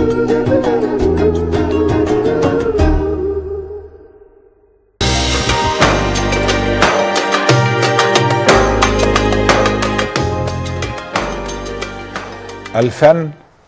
الفن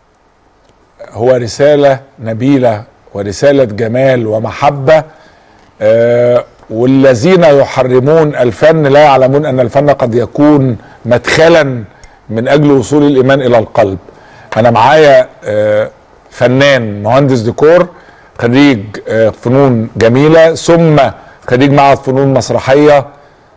هو رسالة نبيلة ورسالة جمال ومحبة آه، والذين يحرمون الفن لا يعلمون أن الفن قد يكون مدخلا من أجل وصول الإيمان إلى القلب أنا معايا آه، فنان مهندس ديكور خريج آه، فنون جميلة ثم خريج معهد فنون مسرحية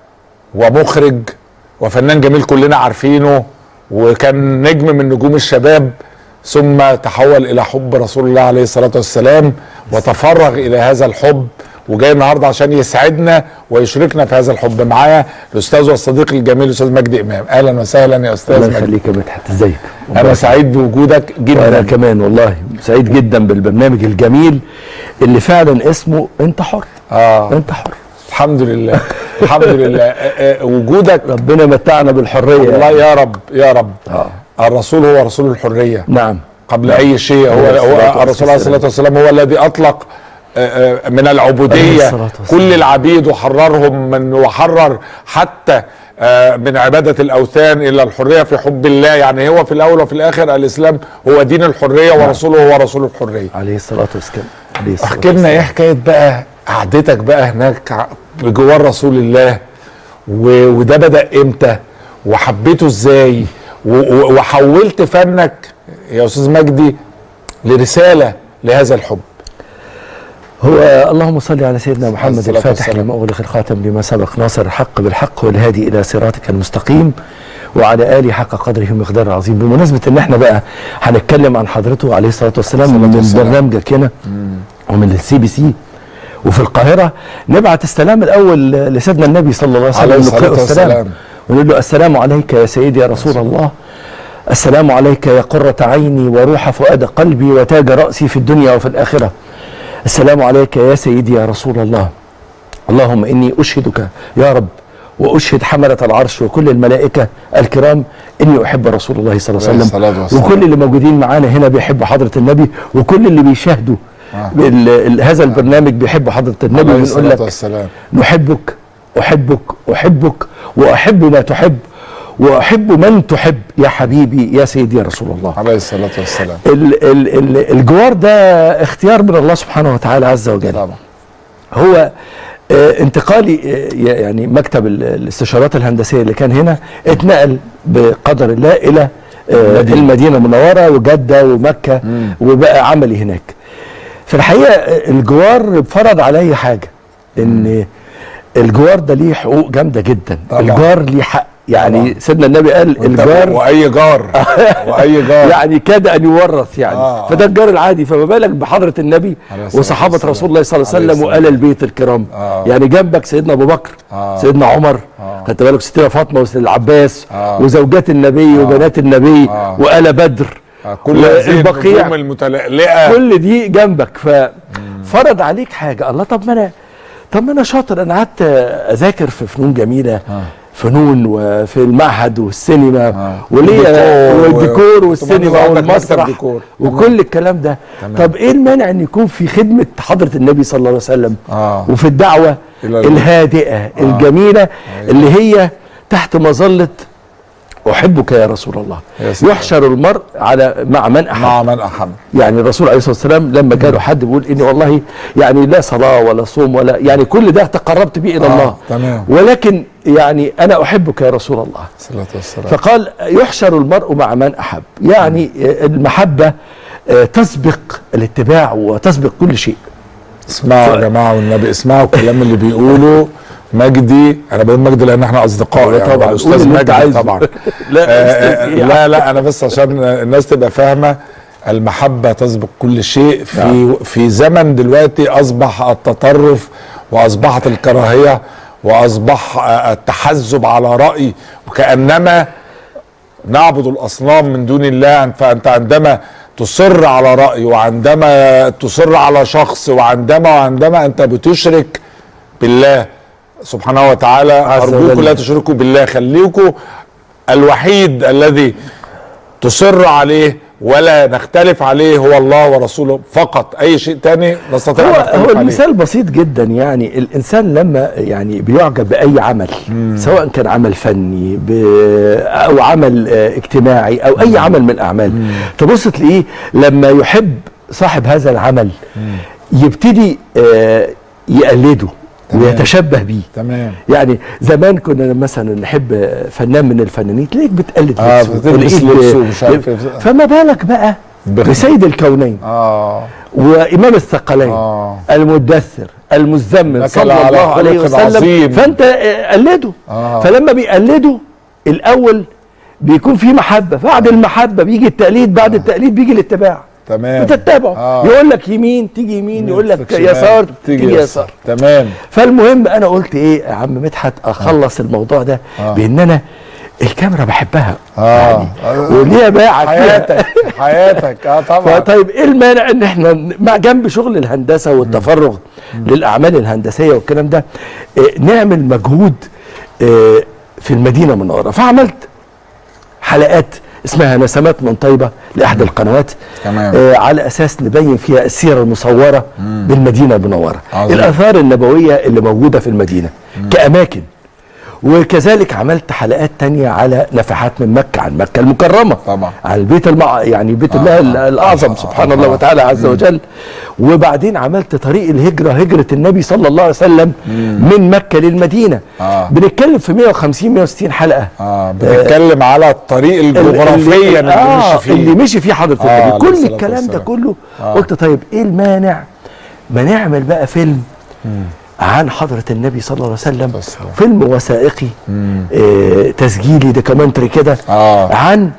ومخرج وفنان جميل كلنا عارفينه وكان نجم من نجوم الشباب ثم تحول الى حب رسول الله عليه الصلاه والسلام وتفرغ الى هذا الحب وجاي النهارده عشان يسعدنا ويشركنا في هذا الحب معايا الاستاذ والصديق الجميل الاستاذ مجدي امام اهلا وسهلا يا استاذ الله مجدي يخليك يا مدحت ازيك انا سعيد بوجودك وانا جدا كمان والله سعيد جدا بالبرنامج الجميل اللي فعلا اسمه انت حر اه انت حر الحمد لله الحمد لله آه، آه، وجودك ربنا متعنا بالحريه الله يا رب يا رب آه. الرسول هو رسول الحريه نعم قبل اي شيء هو, عليه الصلاة هو الرسول عليه الصلاه والسلام هو الذي اطلق آه، آه، من عليه العبوديه الصلاة والسلام. كل العبيد وحررهم من وحرر حتى آه، من عباده الاوثان الى الحريه في حب الله يعني هو في الاول وفي الاخر الاسلام هو دين الحريه ورسوله هو رسول الحريه عليه الصلاه والسلام عليه الصلاة احكي لنا ايه حكايه بقى قعدتك بقى هناك ع- بجوار رسول الله و... وده بدا امتى وحبيته ازاي و... و... وحولت فنك يا استاذ مجدي لرساله لهذا الحب هو اللهم صل على سيدنا عليه محمد الصلاة الفاتح والسلام. لما أغلق الخاتم لما سبق ناصر الحق بالحق والهادي إلى صراطك المستقيم وعلى آله حق قدره ومقداره العظيم بمناسبة إن إحنا بقى هنتكلم عن حضرته عليه الصلاة والسلام الصلاة من والسلام. برنامجك هنا ومن السي بي سي وفي القاهرة نبعت السلام الأول لسيدنا النبي صلى الله عليه عليه وسلم الصلاة نقرأه والسلام. السلام ونقول له السلام عليك يا سيدي يا رسول الله السلام عليك يا قرة عيني وروح فؤاد قلبي وتاج رأسي في الدنيا وفي الآخرة السلام عليك يا سيدي يا رسول الله اللهم إني أشهدك يا رب وأشهد حملة العرش وكل الملائكة الكرام إني أحب رسول الله صلى الله عليه عليه وسلم الصلاة والسلام. وكل اللي موجودين معانا هنا بيحبوا حضرة النبي وكل اللي بيشاهدوا آه. ال- ال- هذا البرنامج بيحبوا حضرة النبي عليه ونقول الصلاه لك والسلام نحبك أحبك أحبك وأحب ما تحب وأحب من تحب يا حبيبي يا سيدي يا رسول الله عليه الصلاه والسلام ال ال ال الجوار ده اختيار من الله سبحانه وتعالى عز وجل طبعا هو آه، انتقالي آه، يعني مكتب ال- الاستشارات الهندسيه اللي كان هنا اتنقل بقدر الله الى آه، المدينة. المدينه المنوره وجده ومكه وبقى عملي هناك في الحقيقه آه، الجوار فرض عليا حاجه ان الجوار ده ليه حقوق جامده جدا طبعا. الجار ليه حق يعني طبعا. سيدنا النبي قال وأنت- الجار واي جار واي جار يعني كاد ان يورث يعني آه. آه فده الجار العادي فما بالك بحضره النبي عليه الصلاة وصحابه والسلام. رسول الله صلى الله عليه عليه وسلم الصلاة وال البيت الكرام آه. يعني جنبك سيدنا ابو بكر آه. سيدنا عمر آه. خدت بالك ستنا فاطمه وسيدنا العباس آه. وزوجات النبي وبنات النبي آه. وال بدر آه، كل هذه والبقيع النجوم المتلألئه كل دي جنبك ففرض عليك حاجه الله طب ما انا طب ما انا شاطر انا قعدت اذاكر في فنون جميله فنون وفي المعهد والسينما آه. وليه والديكور و- والديكور طب والسينما عندك مكتب والمسرح ديكور. وكل الكلام ده تمام. طب ايه المانع ان يكون في خدمه حضره النبي صلى الله عليه وسلم آه. وفي الدعوه إلى ال- الهادئه الجميله اللي هي تحت مظله احبك يا رسول الله يا سلام. يحشر المرء على مع من احب مع من احب يعني الرسول عليه الصلاه والسلام لما جاله حد بيقول اني والله يعني لا صلاه ولا صوم ولا يعني كل ده تقربت به الى آه، الله تمام. ولكن يعني انا احبك يا رسول الله الصلاه والسلام فقال يحشر المرء مع من احب يعني المحبه آه، تسبق الاتباع وتسبق كل شيء اسمعوا يا جماعه والنبي اسمعوا الكلام اللي بيقوله مجدي انا بقول مجدي لان احنا اصدقاء أيوة يعني طبعا. قول الاستاذ اللي أنت مجدي عايزه. طبعا لا، آه، أستاذ إيه؟ لا لا انا بس عشان الناس تبقى فاهمه المحبه تسبق كل شيء في في زمن دلوقتي اصبح التطرف واصبحت الكراهيه واصبح آه، التحزب على راي وكانما نعبد الاصنام من دون الله فانت عندما تصر على راي وعندما تصر على شخص وعندما وعندما انت بتشرك بالله سبحانه وتعالى عز ارجوكم وجل. لا تشركوا بالله خليكم الوحيد الذي تصر عليه ولا نختلف عليه هو الله ورسوله فقط اي شيء تاني نستطيع هو ان نختلف هو عليه المثال بسيط جدا يعني الانسان لما يعني بيعجب باي عمل سواء كان عمل فني ب او عمل آه، اجتماعي او اي عمل من الاعمال تبص تلاقيه لما يحب صاحب هذا العمل يبتدي آه، يقلده تمام. ويتشبه بيه تمام يعني زمان كنا مثلا نحب فنان من الفنانين تلاقيك بتقلد آه، لبسه، بتلبس تلاقيك ب- لبسه ومش عارف إيه. فما بالك بقى بخ- بسيد الكونين اه وامام الثقلين آه. المدثر المزمل إنك صلى لعلى الله عليه خلق وسلم عظيم. فانت آه، قلده آه. فلما بيقلده الاول بيكون في محبه بعد المحبه بيجي التقليد بعد التقليد بيجي الاتباع تمام بتتبعه آه. يقول لك يمين تيجي يمين يقول لك شمال، يسار تيجي يسار تمام فالمهم انا قلت ايه يا عم مدحت اخلص الموضوع ده آه. بان انا الكاميرا بحبها آه. يعني آه. وليها باع فيها. حياتك حياتك اه طبعا فطيب ايه المانع ان احنا مع جنب شغل الهندسه والتفرغ للاعمال الهندسيه والكلام ده آه، نعمل مجهود آه، في المدينه المنوره فعملت حلقات اسمها نسمات من طيبه لاحدى القنوات تمام. آه على اساس نبين فيها السيره المصوره بالمدينه المنوره عظيم. الاثار النبويه اللي موجوده في المدينه كاماكن وكذلك عملت حلقات تانية على نفحات من مكة عن مكة المكرمة طبعا. على البيت المع... يعني بيت آه، الله آه، ال- الأعظم آه، سبحان آه، الله آه. وتعالى عز وجل وبعدين عملت طريق الهجرة هجرة النبي صلى الله عليه وسلم من مكة للمدينة آه. بنتكلم في 150 160 حلقة اه بنتكلم على الطريق الجغرافيا اللي, آه مشي فيه اللي مشي فيه حضرة آه، النبي عليه كل الصلاة الكلام ده والسلام. كله آه. قلت طيب ايه المانع ما نعمل بقى فيلم عن حضرة النبي صلى الله عليه وسلم والسلام. فيلم وثائقي آه تسجيلي دوكيومنتري كده آه. عن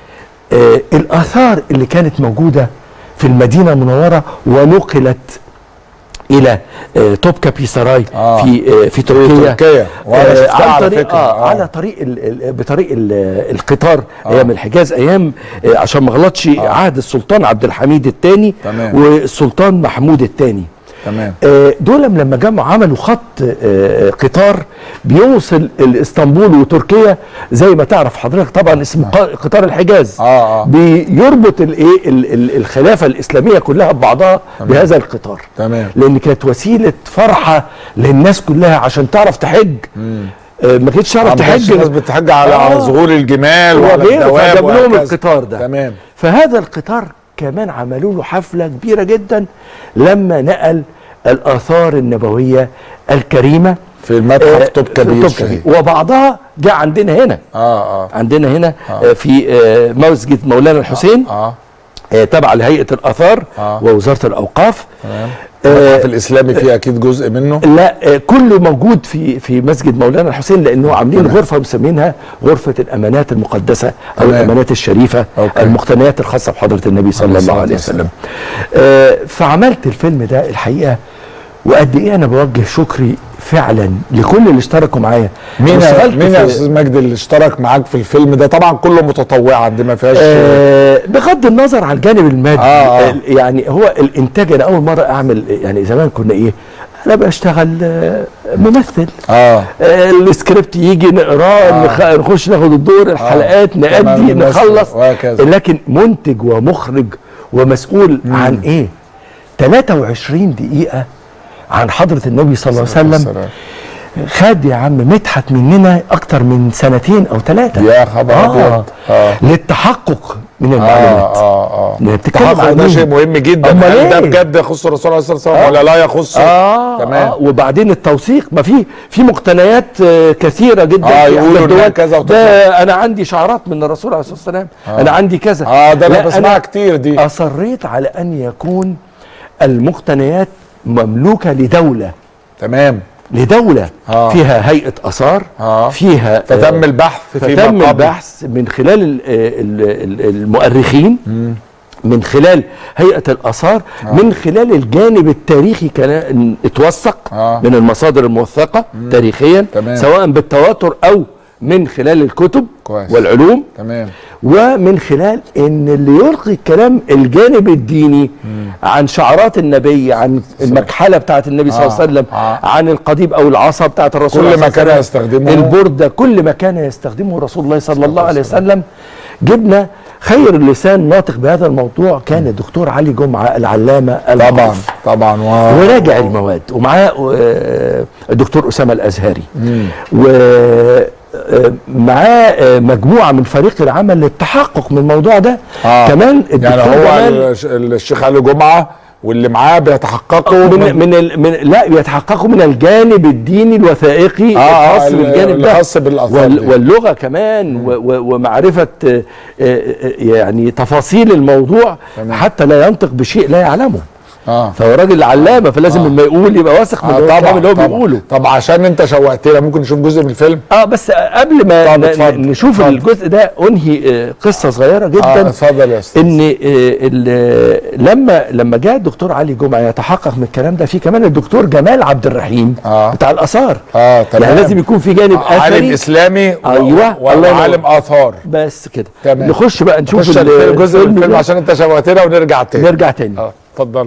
آه الآثار اللي كانت موجودة في المدينة المنورة ونقلت إلى آه توبكا بيساراي آه. في آه في تركيا تركيا. وأنا آه شفتها عن على طريق فكرة. آه آه. على طريق ال ال بطريق ال القطار ايام الحجاز ايام آه عشان ما غلطش عهد السلطان عبد الحميد الثاني تمام. والسلطان محمود الثاني تمام آه، دول لما جمعوا عملوا خط آه، قطار بيوصل اسطنبول وتركيا زي ما تعرف حضرتك طبعا اسمه ق- قطار الحجاز آه، آه. بيربط الايه ال- ال- الخلافه الاسلاميه كلها ببعضها بهذا القطار تمام. لان كانت وسيله فرحه للناس كلها عشان تعرف تحج آه، ما كانتش تعرف ما كانش تحج الناس بتحج على آه. ظهور الجمال وعلى وغيره الدواب فجاب لهم وهكذا. القطار ده تمام فهذا القطار كمان عملوا له حفله كبيره جدا لما نقل الاثار النبويه الكريمه في المتحف آه، توب في كبير توب الشهير. كبير. وبعضها جاء عندنا هنا اه اه عندنا هنا آه. في آه، مسجد مولانا الحسين اه آه، تبع لهيئه الاثار آه. ووزاره الاوقاف تمام آه، المتحف الاسلامي فيه اكيد جزء منه لا آه، كله موجود في في مسجد مولانا الحسين لانه عاملين غرفه مسمينها غرفه الامانات المقدسه او تمام. الامانات الشريفه أوكي. المقتنيات الخاصه بحضره النبي صلى عليه الله الصلاة عليه والسلام. وسلم آه، فعملت الفيلم ده الحقيقه وقد ايه انا بوجه شكري فعلا لكل اللي اشتركوا معايا مين أنا يا اشتغلت مين يا في- استاذ مجدي اللي اشترك معاك في الفيلم ده طبعا كله متطوعا دي ما فيهاش آه بغض النظر عن الجانب المادي آه، آه. آه يعني هو الانتاج انا اول مره اعمل يعني زمان كنا ايه انا بشتغل آه، ممثل اه آه، السكريبت يجي نقراه آه. نخ... نخش ناخد الدور الحلقات تمام، نأدي نمثل، نخلص وهكذا. لكن منتج ومخرج ومسؤول عن ايه 23 دقيقة عن حضرة النبي صلى الله عليه وسلم السلام. خد يا عم مدحت مننا اكتر من سنتين او ثلاثة يا خبر أبيض. آه. للتحقق من اه المعلومات اه اه إنها بتتكلم التحقق عن ده مين؟ شيء مهم جدا أمال هل ده إيه؟ بجد يخص الرسول عليه الصلاه والسلام آه. ولا لا يخص آه, تمام آه وبعدين التوثيق ما في في مقتنيات آه كثيره جدا آه، في يقولوا إحدى إنها الدول. كذا وتطلع. ده انا عندي شعارات من الرسول عليه الصلاه والسلام آه. انا عندي كذا اه ده انا لا، بسمعها كتير دي اصريت على ان يكون المقتنيات مملوكه لدوله تمام لدوله آه. فيها هيئه اثار آه. فيها فتم آه، البحث فيما فتم قبل. البحث من خلال ال- ال- ال- المؤرخين من خلال هيئه الاثار من خلال الجانب التاريخي كان اتوثق آه. من المصادر الموثقه تاريخيا تمام. سواء بالتواتر او من خلال الكتب كويس. والعلوم تمام ومن خلال ان اللي يلقي الكلام الجانب الديني عن شعارات النبي عن المكحله بتاعت النبي صلى الله عليه وسلم آه. عن القضيب او العصا بتاعت الرسول كل صلى ما الله عليه كان وسلم. يستخدمه. البرده كل ما كان يستخدمه رسول الله صلى الله عليه وسلم جبنا خير لسان ناطق بهذا الموضوع كان الدكتور علي جمعه العلامه طبعا المعروف. طبعا و... وراجع المواد ومعاه آه، الدكتور اسامه الازهري ومعاه مجموعه من فريق العمل للتحقق من الموضوع ده آه. كمان يعني الدكتور هو جمال الش- الشيخ علي جمعه واللي معاه بيتحققوا من من, ال من لا يتحققوا من الجانب الديني الوثائقي آه، آه، الخاص ال- بالجانب ده الخاص بالآثار وال دي. واللغه كمان و و ومعرفه آه، آه، يعني تفاصيل الموضوع تمام. حتى لا ينطق بشيء لا يعلمه اه فهو راجل علامه فلازم لما يقول يبقى واثق من آه الكلام طبعا اللي هو طبعا. بيقوله طب عشان انت شوقتنا ممكن نشوف جزء من الفيلم اه بس قبل ما طب ن- اتفضل، نشوف اتفضل. الجزء ده انهي آه، قصه صغيره اه جدا اتفضل يا استاذ ان آه، ال- لما لما جاء الدكتور علي جمعه يتحقق من الكلام ده في كمان الدكتور جمال عبد الرحيم آه. بتاع الاثار اه تمام يعني لازم يكون في جانب عالم اثري اسلامي و- أيوة، و- الله ينور. وعالم اثار بس كده تمام. نخش بقى نشوف نخش ال- الفيلم- جزء من الفيلم ده. عشان انت شوقتنا ونرجع تاني نرجع تاني اه اتفضل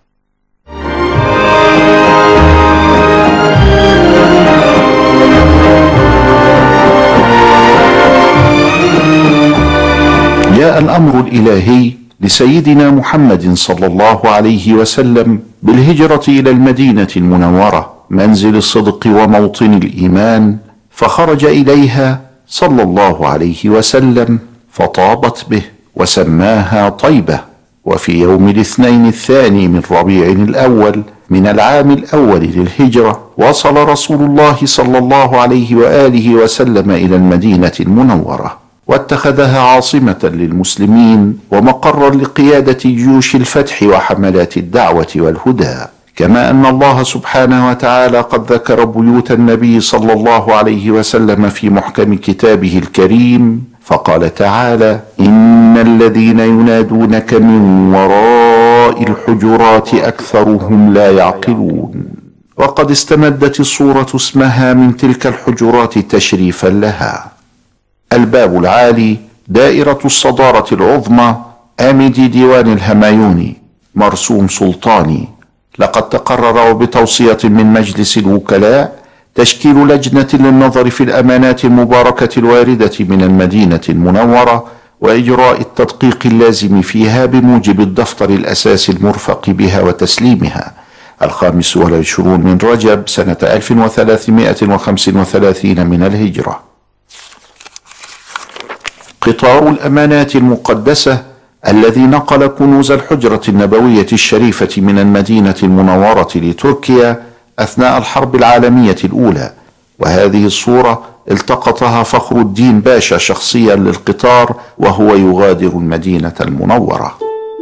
جاء الامر الالهي لسيدنا محمد صلى الله عليه وسلم بالهجره الى المدينه المنوره منزل الصدق وموطن الايمان فخرج اليها صلى الله عليه وسلم فطابت به وسماها طيبه وفي يوم الاثنين الثاني من ربيع الاول من العام الاول للهجره وصل رسول الله صلى الله عليه واله وسلم الى المدينه المنوره واتخذها عاصمه للمسلمين ومقرا لقياده جيوش الفتح وحملات الدعوه والهدى كما ان الله سبحانه وتعالى قد ذكر بيوت النبي صلى الله عليه وسلم في محكم كتابه الكريم فقال تعالى ان الذين ينادونك من وراء الحجرات اكثرهم لا يعقلون وقد استمدت الصوره اسمها من تلك الحجرات تشريفا لها الباب العالي دائرة الصدارة العظمى آمدي ديوان الهمايوني مرسوم سلطاني لقد تقرر وبتوصية من مجلس الوكلاء تشكيل لجنة للنظر في الأمانات المباركة الواردة من المدينة المنورة وإجراء التدقيق اللازم فيها بموجب الدفتر الأساسي المرفق بها وتسليمها الخامس والعشرون من رجب سنة 1335 من الهجرة قطار الامانات المقدسه الذي نقل كنوز الحجره النبويه الشريفه من المدينه المنوره لتركيا اثناء الحرب العالميه الاولى وهذه الصوره التقطها فخر الدين باشا شخصيا للقطار وهو يغادر المدينه المنوره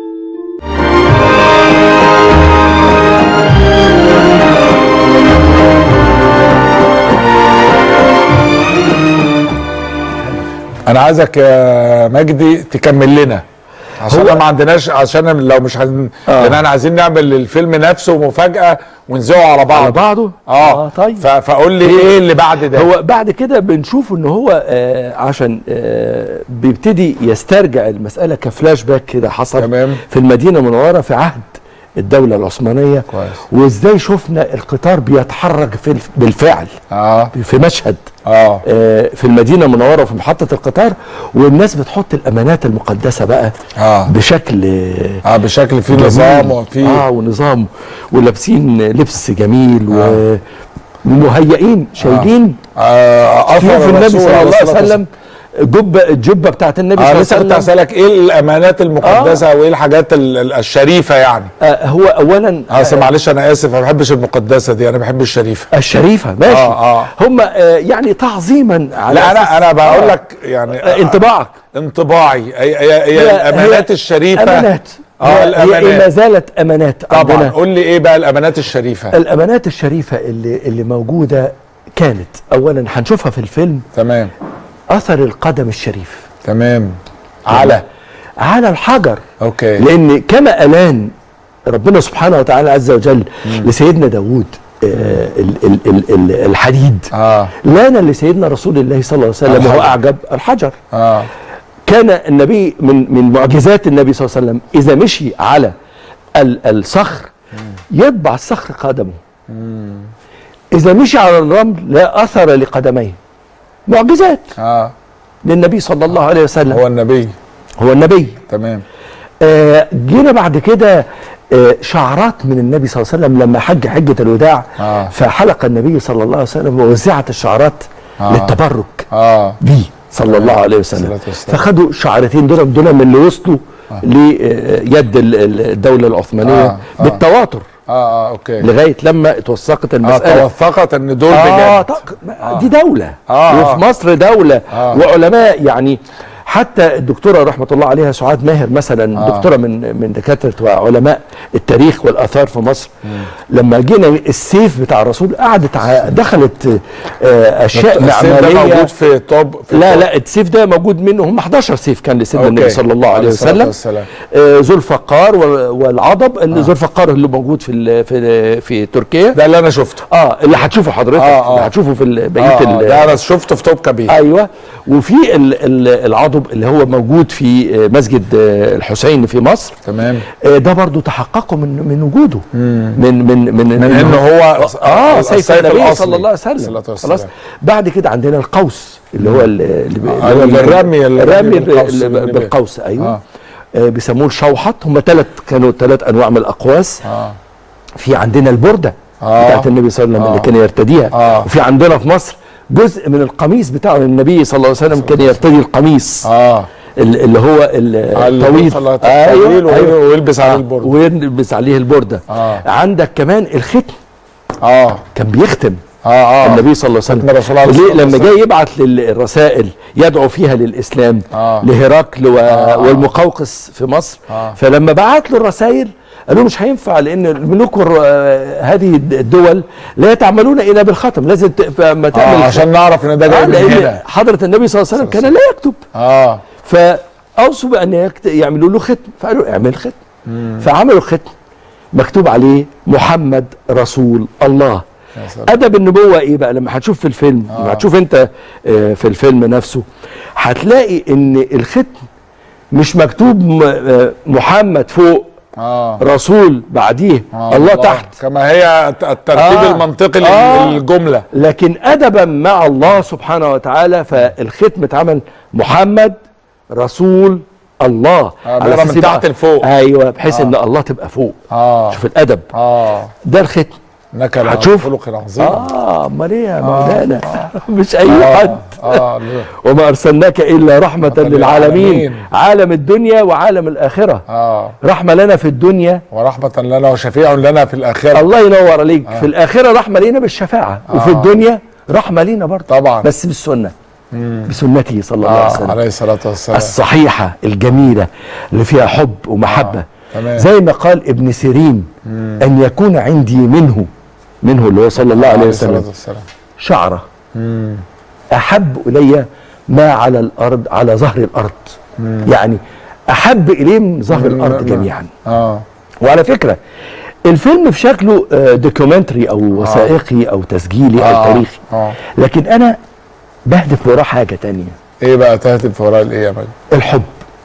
انا عايزك يا مجدي تكمل لنا عشان هو- ما عندناش عشان لو مش هن... آه. لان احنا عايزين نعمل الفيلم نفسه مفاجاه ونذيعه على بعض على بعضه؟ اه, آه، طيب. ف... فقول لي ايه اللي بعد ده هو بعد كده بنشوف ان هو آه عشان آه بيبتدي يسترجع المساله كفلاش باك كده حصل تمام. في المدينه المنوره في عهد الدوله العثمانيه كويس. وازاي شفنا القطار بيتحرك في الف- بالفعل اه في مشهد اه آه، في المدينه المنوره وفي محطه القطار والناس بتحط الامانات المقدسه بقى آه. بشكل آه، اه بشكل فيه جميل. نظام وفي اه ونظام ولابسين لبس جميل و ومهيئين شايلين آه سيوف اثر النبي الرسول صلى الله عليه الصلاة وسلم جبه الجبه بتاعت النبي اه صلى لسه كنت الله عليه وسلم هسألك ايه الامانات المقدسه وايه الحاجات ال- ال- الشريفه يعني آه هو اولا اه أصل معلش انا اسف ما بحبش المقدسه دي انا بحب الشريفه الشريفه ماشي آه، آه. هم آه يعني تعظيما على لا أساس- انا انا بقول آه. لك يعني آه انطباعك انطباعي هي, هي, هي هي- الامانات هي الشريفه امانات اه هي- هي ما الامانات زالت امانات طبعا عندنا. قول لي ايه بقى الامانات الشريفه الامانات الشريفه اللي اللي موجوده كانت اولا هنشوفها في الفيلم تمام اثر القدم الشريف تمام على على الحجر اوكي لان كما الان ربنا سبحانه وتعالى عز وجل لسيدنا داود آه ال ال ال ال الحديد اه لان لسيدنا رسول الله صلى الله عليه وسلم هو الحجر. اعجب الحجر اه كان النبي من من معجزات النبي صلى الله عليه وسلم اذا مشي على ال- الصخر يطبع الصخر قدمه اذا مشي على الرمل لا اثر لقدميه معجزات اه للنبي صلى الله عليه وسلم هو النبي هو النبي تمام آه، جينا بعد كده آه، شعرات من النبي صلى الله عليه وسلم لما حج حجة الوداع آه. فحلق النبي صلى الله عليه وسلم ووزعت الشعرات آه. للتبرك اه بيه صلى الله عليه وسلم الصلاة والسلام. فخدوا شعرتين دول دول من اللي وصلوا ليد ال- ال- الدولة العثمانية آه. آه. بالتواتر اه اه اوكي لغاية لما اتوثقت اه المسألة توثقت ان دول آه بجد طق- دي دولة آه، وفي آه. مصر دولة آه. وعلماء يعني حتى الدكتورة رحمة الله عليها سعاد ماهر مثلا آه. دكتورة من من دكاترة وعلماء التاريخ والآثار في مصر لما جينا السيف بتاع الرسول قعدت ع- دخلت آه، أشياء السيف ده معمارية موجود في طب في لا طب. لا السيف ده موجود منه هم 11 سيف كان لسيدنا أوكي. النبي صلى الله عليه عليه الصلاة وسلم والسلام. آه، ذو الفقار وال- والعضب آه. ذو الفقار اللي موجود في ال- في في تركيا ده اللي انا شفته اه اللي هتشوفه حضرتك آه، آه. اللي هتشوفه في ال- بقيه اه آه، ال- ده انا شفته في توب كبير ايوه وفي ال- ال- العضب اللي هو موجود في آه، مسجد آه، الحسين في مصر تمام آه، ده برضو تحققوا من من وجوده من من من من انه هو اه سيف النبي الأصلي. صلى الله عليه وسلم الصلاة خلاص والسلام. بعد كده عندنا القوس اللي هو ال- اللي بي- آه، اللي هو الرمي- الرمي الرمي بالقوس اللي اللي ب- بالقوس ايوه آه. آه. بيسموه الشوحط هم ثلاث كانوا ثلاث انواع من الاقواس اه في عندنا البرده آه. بتاعت النبي صلى الله عليه وسلم اللي آه. كان يرتديها آه. وفي عندنا في مصر جزء من القميص بتاع النبي صلى الله عليه وسلم كان يرتدي القميص اه ال- اللي هو ال- على الطويل الطويل طويل وي- ويلبس عليه البرد. ويلبس عليه البرده آه. عندك كمان الختم اه كان بيختم اه اه النبي صلى الله عليه ختم الرسول عليه وسلم ليه الصلاة لما والسلام. جاي يبعت للرسائل يدعو فيها للاسلام آه. لهرقل و... آه. والمقوقس في مصر آه. فلما بعت له الرسائل قالوا مش هينفع لان الملوك والر- آه، هذه الدول لا يتعاملون الا بالختم لازم ت... فما تعمل اه عشان نعرف ان ده جاي آه من لان هنا حضره النبي صلى الله عليه وسلم كان لا يكتب اه فاوصوا بان يكت... يعملوا له ختم فقالوا اعمل ختم فعملوا ختم مكتوب عليه محمد رسول الله يا سلام. ادب النبوه ايه بقى لما هتشوف في الفيلم لما هتشوف انت آه، في الفيلم نفسه هتلاقي ان الختم مش مكتوب م- آه، محمد فوق اه رسول بعديه آه، الله تحت كما هي الت- الترتيب آه. المنطقي آه. للجمله لكن ادبا مع الله سبحانه وتعالى فالختم اتعمل محمد رسول الله آه، على بيقرا أساس من يبقى- تحت لفوق. ايوه بحيث آه. ان الله تبقى فوق اه شوف الادب اه ده الختم انك لعلى هتشوف. خلق عظيم اه امال ايه يا مولانا مش اي حد اه ليه؟ وما ارسلناك الا رحمه للعالمين للعالمين. عالم الدنيا وعالم الاخره اه رحمه لنا في الدنيا ورحمة لنا وشفيع لنا في الآخرة الله ينور عليك في الاخره رحمه لينا بالشفاعه وفي آه. الدنيا رحمه لينا برضه طبعا. بس بالسنه بسنته صلى الله عليه آه وسلم عليه الصلاة والسلام الصحيحه الجميله اللي فيها حب ومحبه آه، تمام. زي ما قال ابن سيرين ان يكون عندي منه منه اللي هو صلى الله عليه الصلاة وسلم والسلام شعره احب الي ما على الارض على ظهر الارض يعني احب اليه من ظهر من- الارض من- جميعا اه وعلى فكره الفيلم في شكله دوكيومنتري او وثائقي او تسجيلي او آه، تاريخي اه لكن انا بهدف وراه حاجه تانية ايه بقى تهتف وراء الايه يا مجد الحب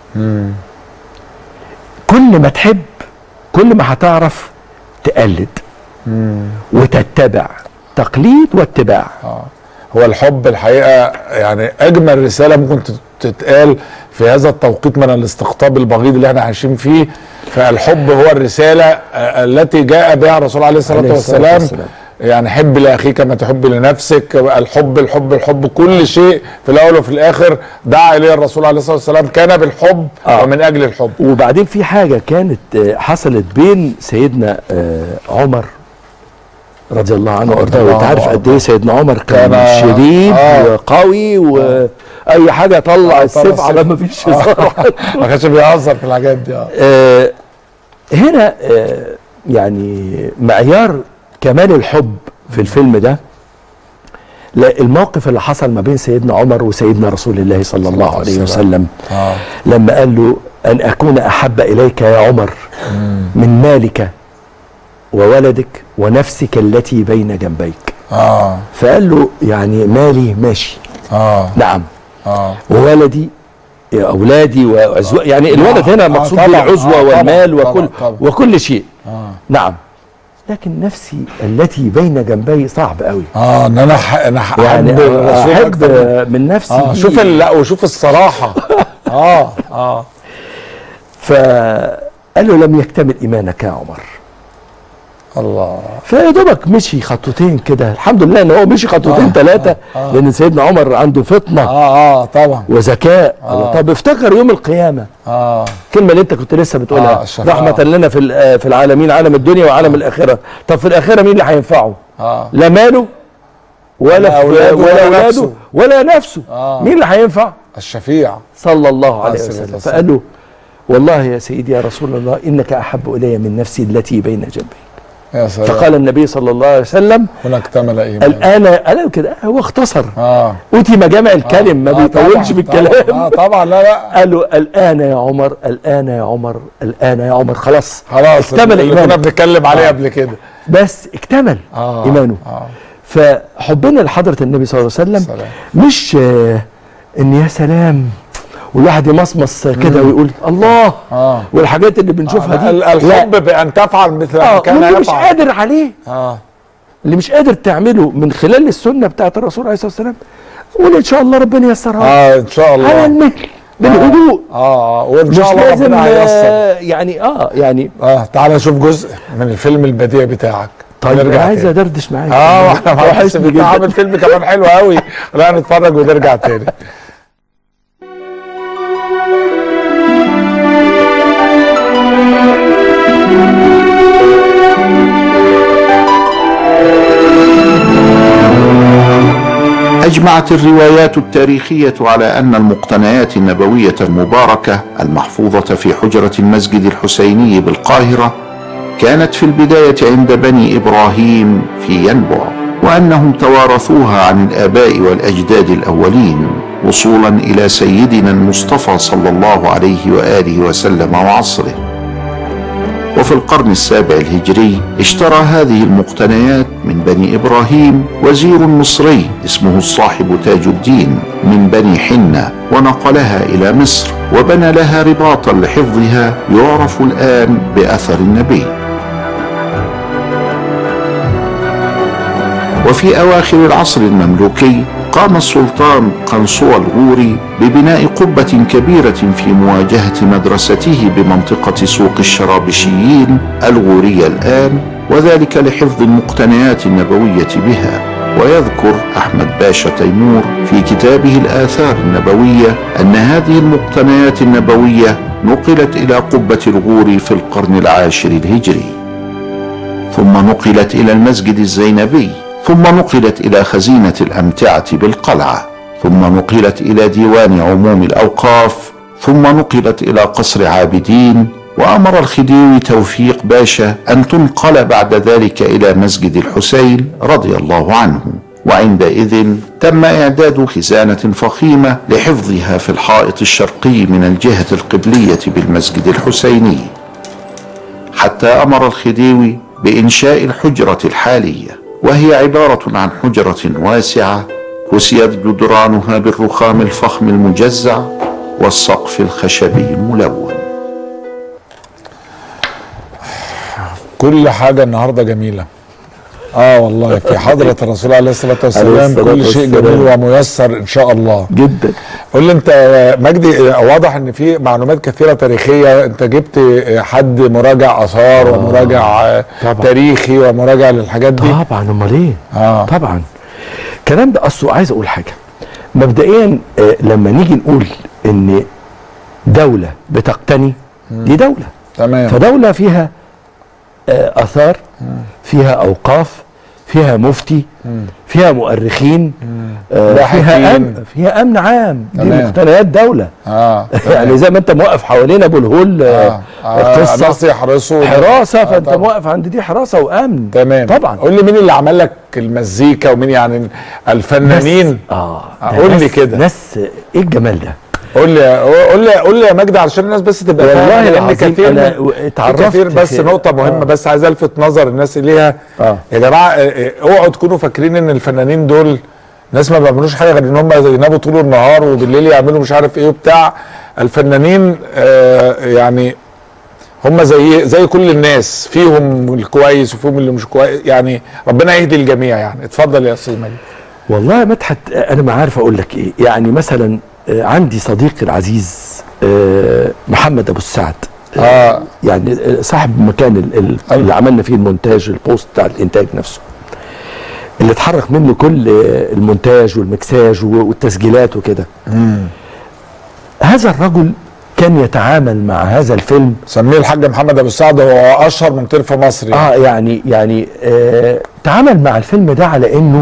كل ما تحب كل ما هتعرف تقلد وتتبع تقليد واتباع اه هو الحب الحقيقة يعني أجمل رسالة ممكن تت- تتقال في هذا التوقيت من الاستقطاب البغيض اللي احنا عايشين فيه فالحب هو الرسالة آه، التي جاء بها الرسول عليه الصلاة عليه الصلاة والسلام والسلام. يعني حب لاخيك كما تحب لنفسك الحب الحب الحب كل شيء في الاول وفي الاخر دعا اليه الرسول عليه الصلاه والسلام كان بالحب آه. ومن اجل الحب وبعدين في حاجة كانت آه، حصلت بين سيدنا آه، عمر رضي الله عنه رضي وارضاه الله وانت عارف عنه قد ايه سيدنا عمر كان, كان- شديد آه. وقوي واي حاجه طلع آه، السيف طلع على السيف. ما فيش هزار ما كانش بيهزر في الحاجات دي اه آه، هنا آه، يعني معيار كمال الحب في الفيلم ده لا الموقف اللي حصل ما بين سيدنا عمر وسيدنا رسول الله صلى الله عليه والسلام. وسلم اه لما قال له أن أكون أحب إليك يا عمر من مالك وولدك ونفسك التي بين جنبيك اه فقال له يعني مالي ماشي اه نعم اه وولدي يا أولادي وأزواج يعني الولد هنا آه، مقصود طبعاً، بالعزوة آه، طبعاً، والمال طبعاً، وكل طبعاً. وكل شيء اه نعم لكن نفسي التي بين جنبي صعب قوي اه ان انا ح... انا ح- يعني احب الرسول احب أكتر من- من نفسي اه دي. شوف ال... لا وشوف الصراحه اه اه فقال له لم يكتمل ايمانك يا عمر الله فيا دوبك مشي خطوتين كده الحمد لله ان هو مشي خطوتين آه، ثلاثه آه، آه. لان سيدنا عمر عنده فطنه اه اه طبعا وذكاء آه. طب افتكر يوم القيامه اه الكلمه اللي انت كنت لسه آه، بتقولها الشفاعة. رحمه لنا في ال- في العالمين عالم الدنيا وعالم الاخره طب في الاخره مين اللي هينفعه اه لا ماله ولا ولا في- أولاده ولا ولا اولاده نفسه. ولا نفسه آه. مين اللي هينفع الشفيع صلى الله عليه الصلاة وسلم والسلام. فقال له والله يا سيدي يا رسول الله انك احب الي من نفسي التي بين جنبي يا سلام فقال النبي صلى الله عليه وسلم هنا اكتمل ايمان الان قال له كده هو اختصر اه اوتي مجامع الكلم ما آه، بيطولش طبعاً، في طبعاً. الكلام اه طبعا لا لا قال له الان يا عمر الان يا عمر الان يا عمر خلاص خلاص اكتمل اللي كنا ايمانه بنتكلم عليه آه. قبل كده بس اكتمل اه ايمانه اه فحبنا لحضره النبي صلى الله عليه وسلم سلام. مش آه، ان يا سلام والواحد يمصمص كده ويقول الله اه والحاجات اللي بنشوفها آه، دي ال- الحب بان تفعل مثل ما اه كان واللي مش يفعل قادر عليه اه اللي مش قادر تعمله من خلال السنه بتاعت الرسول عليه الصلاه والسلام قول ان شاء الله ربنا ييسرها اه ان شاء على الله المهل بالهدوء اه اه وان مش شاء الله لازم ربنا هييسر آه، يعني اه يعني اه تعالى نشوف جزء من الفيلم البديع بتاعك طيب ونرجع عايز تاني. ادردش معاك اه واحنا معاك وحشني انت جدا عامل فيلم كمان حلو قوي لا نتفرج ونرجع تاني أجمعت الروايات التاريخية على أن المقتنيات النبوية المباركة المحفوظة في حجرة المسجد الحسيني بالقاهرة كانت في البداية عند بني إبراهيم في ينبع وأنهم توارثوها عن الآباء والأجداد الأولين وصولا إلى سيدنا المصطفى صلى الله عليه وآله وسلم وعصره وفي القرن السابع الهجري اشترى هذه المقتنيات من بني ابراهيم وزير مصري اسمه الصاحب تاج الدين من بني حنه ونقلها الى مصر وبنى لها رباطا لحفظها يعرف الان باثر النبي وفي أواخر العصر المملوكي قام السلطان قنصوة الغوري ببناء قبة كبيرة في مواجهة مدرسته بمنطقة سوق الشرابشيين الغورية الآن وذلك لحفظ المقتنيات النبوية بها ويذكر أحمد باشا تيمور في كتابه الآثار النبوية أن هذه المقتنيات النبوية نقلت إلى قبة الغوري في القرن العاشر الهجري ثم نقلت الى المسجد الزينبي ثم نقلت الى خزينه الامتعه بالقلعه ثم نقلت الى ديوان عموم الاوقاف ثم نقلت الى قصر عابدين وامر الخديوي توفيق باشا ان تنقل بعد ذلك الى مسجد الحسين رضي الله عنه وعندئذ تم اعداد خزانه فخيمه لحفظها في الحائط الشرقي من الجهه القبليه بالمسجد الحسيني حتى امر الخديوي بانشاء الحجره الحاليه وهي عباره عن حجره واسعه كسيت جدرانها بالرخام الفخم المجزع والسقف الخشبي الملون كل حاجه النهارده جميله اه والله في حضره الرسول عليه الصلاه والسلام الصلاة كل شيء والسلام. جميل وميسر ان شاء الله جدا قول لي انت مجدي واضح ان في معلومات كثيره تاريخيه انت جبت حد مراجع اثار ومراجع طبعا. تاريخي ومراجع للحاجات دي طبعا امال ايه اه طبعا الكلام ده اصله عايز اقول حاجه مبدئيا آه، لما نيجي نقول ان دوله بتقتني دي دوله تمام فدوله فيها آه، اثار فيها اوقاف فيها مفتي فيها مؤرخين آه، باحثين. فيها امن فيها امن عام دي تمام. مقتنيات دوله اه يعني زي ما انت موقف حوالين ابو الهول اه, آه، آه. الناس قصه يحرسوا حراسه آه، فانت طبعاً. موقف عند دي حراسه وامن تمام طبعا قول لي مين اللي عمل لك المزيكا ومين يعني الفنانين اه آه، ده قول لي ناس- كده. ناس ايه الجمال ده قول لي قول لي قول لي يا مجدي علشان الناس بس تبقى والله فاهمة، لان العظيم كتير أنا من- في اتعرفت كتير بس في- نقطة مهمة آه. بس عايز الفت نظر الناس اليها آه. يا جماعة آه، آه، اوعوا تكونوا فاكرين ان الفنانين دول ناس ما بيعملوش حاجة غير ان هم يناموا طول النهار وبالليل يعملوا مش عارف ايه وبتاع الفنانين آه، يعني هم زي زي كل الناس فيهم الكويس وفيهم اللي مش كويس يعني ربنا يهدي الجميع يعني اتفضل يا استاذ مجدي والله يا مدحت انا ما عارف اقول لك ايه يعني مثلا آه، عندي صديقي العزيز آه، محمد ابو السعد اه يعني صاحب مكان ال- ال- اللي عملنا فيه المونتاج البوست بتاع الانتاج نفسه اللي اتحرك منه كل المونتاج والمكساج والتسجيلات وكده هذا الرجل كان يتعامل مع هذا الفيلم سميه الحاج محمد ابو السعد هو اشهر مونتير في مصر يعني. اه يعني يعني آه تعامل مع الفيلم ده على انه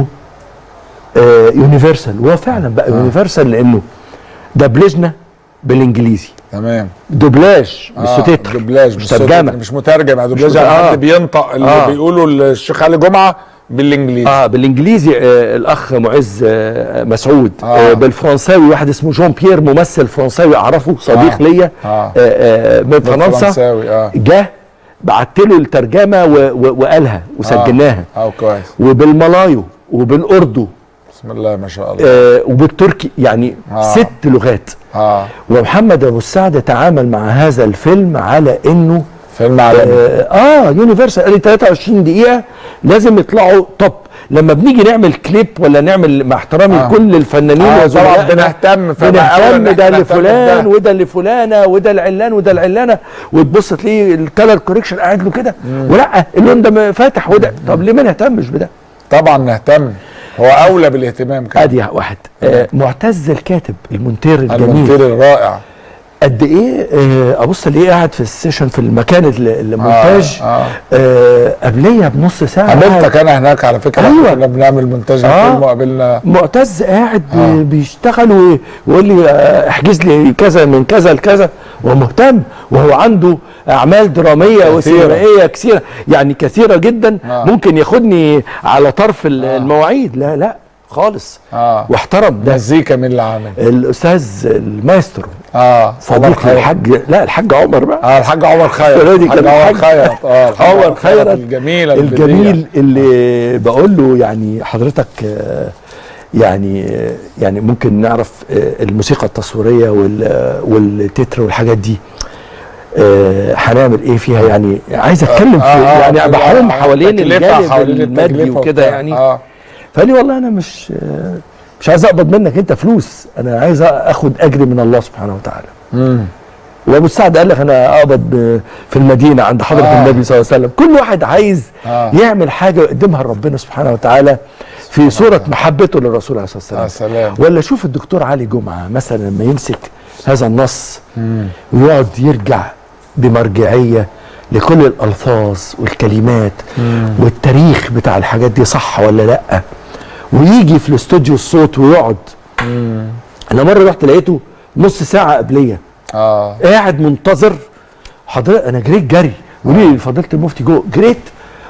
آه يونيفرسال وهو فعلا بقى يونيفرسال لانه دبلجنا بالانجليزي تمام دوبلاج مش آه، سوتيتر دوبلاج مش مش ترجمه ترجمه مش مترجم يعني دوبلاج مش يعني مت- آه. حد بينطق اللي آه. بيقوله الشيخ علي جمعه بالانجليزي اه بالانجليزي آه الاخ معز آه مسعود آه. آه. بالفرنساوي واحد اسمه جون بيير ممثل فرنساوي اعرفه صديق آه. ليا آه. آه. آه من فرنسا بالفرنساوي اه جه بعت له الترجمه و- و- وقالها وسجلناها اه كويس وبالملايو وبالاردو بسم الله ما شاء الله آه وبالتركي يعني آه. آه. ست لغات اه ومحمد ابو السعد تعامل مع هذا الفيلم على انه فيلم عالمي اه, آه يونيفرسال قال لي 23 دقيقه لازم يطلعوا توب لما بنيجي نعمل كليب ولا نعمل مع احترامي آه. لكل الفنانين آه، وزملائنا، طبعاً بنهتم، فبقى أولى إن بنهتم ده إحنا نهتم لفلان بده. وده لفلانه وده العلان وده العلانه وتبص تلاقيه الكلر كوريكشن قاعد له كده ولا اللون ده فاتح وده طب ليه ما نهتمش بده؟ طبعا نهتم هو اولى بالاهتمام كمان ادي واحد آه معتز الكاتب المونتير الجميل المونتير الرائع قد ايه آه، ابص الاقيه قاعد في السيشن في المكان ال- المونتاج آه، آه. آه قبليه بنص ساعه قابلتك قاعد- انا هناك على فكره أيوة. كنا بنعمل مونتاج آه. الفيلم وقابلنا معتز قاعد بي- آه. بيشتغل وي- ويقول لي آه، احجز لي كذا من كذا لكذا ومهتم وهو عنده اعمال دراميه وسينمائيه كثيره يعني كثيره جدا آه. ممكن ياخدني على طرف ال- المواعيد لا لا خالص اه واحترم ده مزيكا مين اللي عامل الاستاذ المايسترو اه عمر صديقي خيرت. الحاج لا الحاج عمر بقى اه الحاج عمر خيرت الفنادق الحاج كان عمر الحاج- خيرت اه الحاج عمر خيرت الجميل الجميل اللي بقول له يعني حضرتك آه، يعني آه، يعني ممكن نعرف آه، الموسيقى التصويريه وال- والتتر والحاجات دي آه، هنعمل ايه فيها يعني عايز اتكلم في يعني بحوم حوالين الجانب المادي وكده يعني اه فقال لي والله انا مش آه، مش عايز اقبض منك انت فلوس انا عايز اخد اجري من الله سبحانه وتعالى امم وابو السعد قال لك انا اقبض ب- في المدينه عند حضره آه. آه. النبي صلى الله عليه وسلم كل واحد عايز آه. آه. يعمل حاجه يقدمها لربنا سبحانه وتعالى في صوره محبته للرسول عليه الصلاه يا والسلام سلام ولا شوف الدكتور علي جمعه مثلا لما يمسك هذا النص ويقعد يرجع بمرجعيه لكل الالفاظ والكلمات والتاريخ بتاع الحاجات دي صح ولا لا ويجي في الاستوديو الصوت ويقعد انا مره رحت لقيته نص ساعه قبليه اه قاعد منتظر حضرتك انا جريت جري وليه آه. فضيله المفتي جوه جريت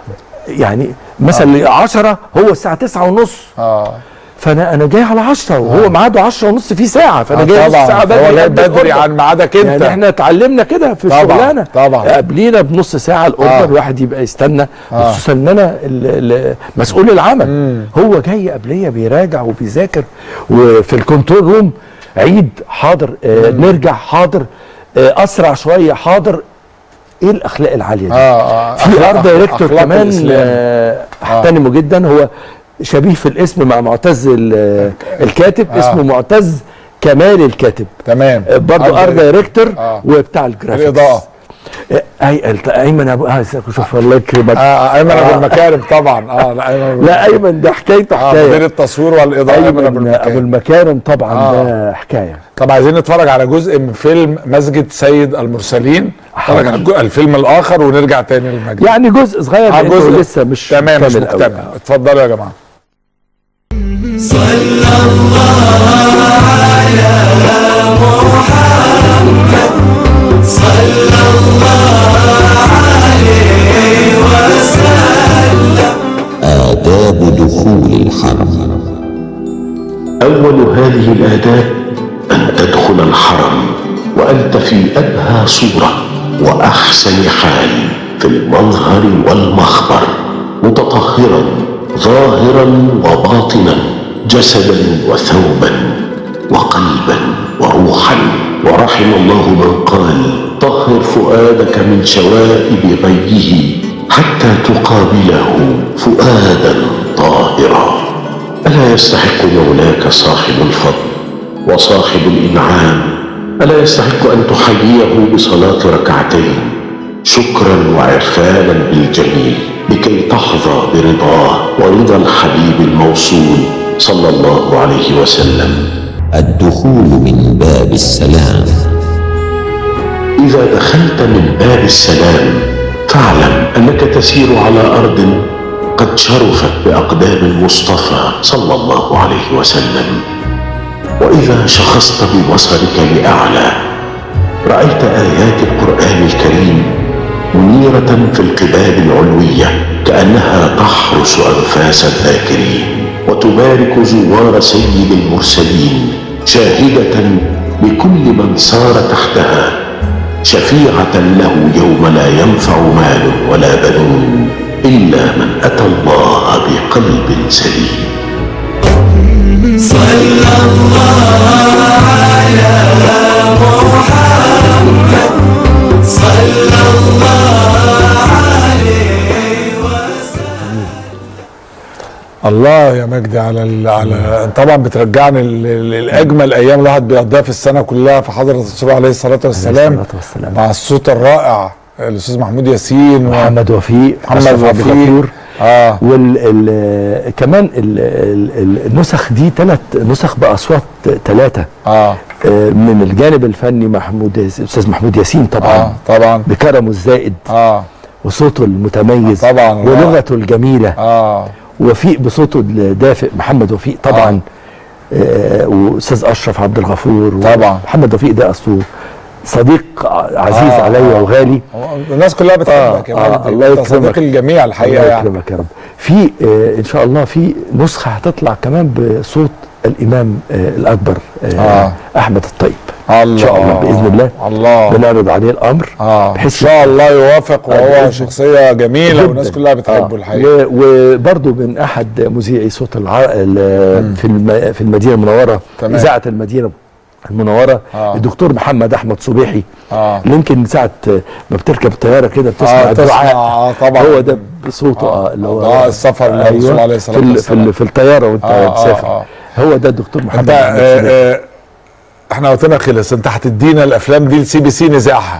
يعني مثلا 10 هو الساعه 9 ونص اه فانا انا جاي على 10 وهو ميعاده 10 ونص في ساعه فانا آه جاي نص طبعا ساعه بدري هو جاي قبل بدري الأوردر. عن ميعادك انت يعني احنا اتعلمنا كده في طبعاً، الشغلانه طبعاً. قبلينا بنص ساعه الاوردر آه. الواحد يبقى يستنى آه. خصوصا ان انا ال- ال- مسؤول العمل هو جاي قبليه بيراجع وبيذاكر وفي الكنترول روم عيد حاضر آه نرجع حاضر آه اسرع شويه حاضر ايه الاخلاق العاليه دي اه اه في أخلاق- ار دايركتور أخلاق كمان الإسلام. آه، احترمه جدا هو شبيه في الاسم مع معتز ال- الكاتب آه. اسمه معتز كمال الكاتب تمام آه، برضه ار دايركتور آه. وبتاع الجرافيكس الاضاءه آه، اي الت- ايمن ابو اه شوف الله يكرمك اه ايمن ابو المكارم طبعا اه لا ايمن أبو لا ايمن ده حكايته اه مدير حكايه التصوير والاضاءه ايمن ابو ايمن ابو المكارم المكارم طبعا آه. ده حكايه طب عايزين نتفرج على جزء من فيلم مسجد سيد المرسلين نتفرج على الجو- الفيلم الاخر ونرجع تاني للمجد يعني جزء صغير آه، لأنه جزء لسه مش تمام مش كامل أوي. مكتمل اتفضلوا يا جماعه آداب دخول الحرم أول هذه الآداب أن تدخل الحرم وأنت في أبهى صورة وأحسن حال في المظهر والمخبر متطهرا ظاهرا وباطنا جسدا وثوبا وقلبا وروحا ورحم الله من قال طهر فؤادك من شوائب غيه حتى تقابله فؤادا طاهرا ألا يستحق مولاك صاحب الفضل وصاحب الإنعام ألا يستحق أن تحييه بصلاة ركعتين شكرا وعرفانا بالجميل لكي تحظى برضاه ورضا الحبيب الموصول صلى الله عليه وسلم الدخول من باب السلام إذا دخلت من باب السلام فاعلم أنك تسير على أرض قد شرفت بأقدام المصطفى صلى الله عليه وسلم وإذا شخصت ببصرك لأعلى رأيت آيات القرآن الكريم منيرة في القباب العلوية كأنها تحرس أنفاس الذاكرين وتبارك زوار سيد المرسلين شاهدة لكل من سار تحتها شفيعة له يوم لا ينفع مال ولا بنون إلا من أتى الله بقلب سليم الله يا مجدي على ال... على طبعا بترجعني ل- ل- لاجمل ايام الواحد بيقضيها في السنه كلها في حضره الرسول عليه الصلاه والسلام الصلاة والسلام. مع الصوت الرائع الاستاذ محمود ياسين و- محمد وفيق محمد أشرف عبد وفيق. الغفور اه وال ال كمان ال ال ال النسخ دي ثلاث نسخ باصوات ثلاثه اه من الجانب الفني محمود ياس- استاذ محمود ياسين طبعا اه طبعا بكرمه الزائد اه وصوته المتميز آه، طبعاً. ولغته الجميله اه وفيق بصوته الدافئ محمد وفيق طبعا آه واستاذ اشرف عبد الغفور طبعاً. محمد وفيق ده اصله صديق عزيز آه، عليا آه. وغالي الناس كلها بتحبك يا آه، مجدي الله أنت يكرمك. صديق الجميع الحقيقه الله يعني يكرمك يا رب في آه ان شاء الله في نسخه هتطلع كمان بصوت الامام آه الاكبر آه آه. احمد الطيب الله ان شاء الله باذن الله الله بنعرض عليه الامر اه ان بحيث شاء الله يوافق آه، وهو بإذن- شخصيه جميله جداً. والناس كلها بتحبه آه. الحقيقه و- وبرضه من احد مذيعي صوت الع... ال- في الم... في المدينه المنوره تمام. اذاعه المدينه المنوره آه. الدكتور محمد احمد صبيحي اه اللي يمكن ساعه ما بتركب الطياره كده بتسمع آه، تسمع، الدعاء آه، طبعاً. هو ده بصوته اه, آه، اللي هو دعاء السفر للرسول عليه الصلاة في ال- في, والسلام. ال- في الطياره وانت آه، آه، مسافر آه. هو ده الدكتور محمد انت أحمد آه صبيحي. آه احنا وقتنا خلص انت هتدينا الافلام دي لسي بي سي نذاعها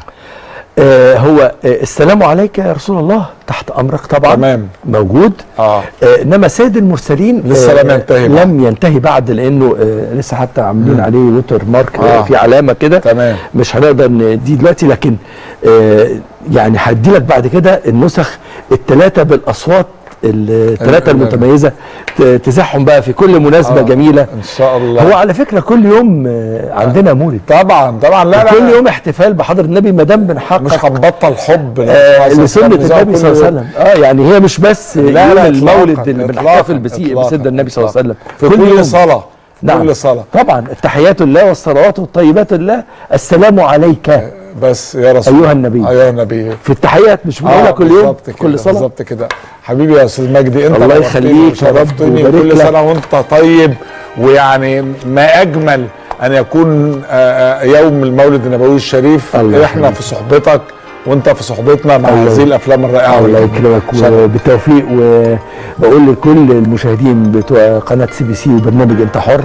آه هو آه السلام عليك يا رسول الله تحت امرك طبعا تمام. موجود اه آه انما سيد المرسلين لسه لم ينتهي بعد. لم ينتهي بعد لانه آه لسه حتى عاملين عليه ووتر مارك آه آه. في علامه كده تمام. مش هنقدر ندي دلوقتي لكن آه يعني هدي لك بعد كده النسخ الثلاثه بالاصوات الثلاثه ال- المتميزه ت- تزاحهم بقى في كل مناسبه آه. جميله ان شاء الله هو على فكره كل يوم آه عندنا مولد طبعا طبعا لا لا كل لا. يوم احتفال بحضره النبي ما دام بنحقق مش هنبطل حب آه للرسول لسنة نذاعه النبي كل صلى الله عليه يوم. وسلم اه يعني هي مش بس لا، يوم لا، المولد إطلاقاً، اللي إطلاقاً، بنحتفل بسي- إطلاقاً، بسيدنا النبي صلى الله عليه وسلم في كل يوم. كل صلاه نعم. كل صلاه طبعا التحيات الله والصلوات والطيبات الله السلام عليك بس يا رسول أيها النبي. ايها النبي في التحيات مش بنقولها كل يوم بالظبط كده، كل صلاه بالظبط كده حبيبي يا استاذ مجدي انت الله نورتني يخليك يا رب وشرفتني ويبارك كل لك. سنه وانت طيب ويعني ما اجمل ان يكون آه، آه، يوم المولد النبوي الشريف الله احنا يخليك. في صحبتك وانت في صحبتنا مع الله هذه الافلام الرائعه الله والجميلة. يكرمك شرف. وبالتوفيق وبقول لكل المشاهدين بتوع قناه سي بي سي وبرنامج انت حر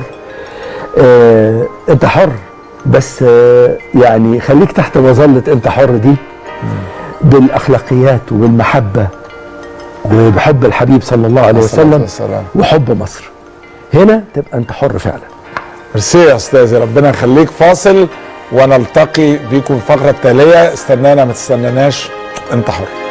آه انت حر بس آه يعني خليك تحت مظله انت حر دي بالاخلاقيات وبالمحبه وبحب الحبيب صلى الله عليه الصلاة وسلم والسلام. وحب مصر هنا تبقى انت حر فعلا ميرسي يا استاذي ربنا يخليك فاصل ونلتقي بيكم في الفقره التاليه استنانا ما تستناناش انت حر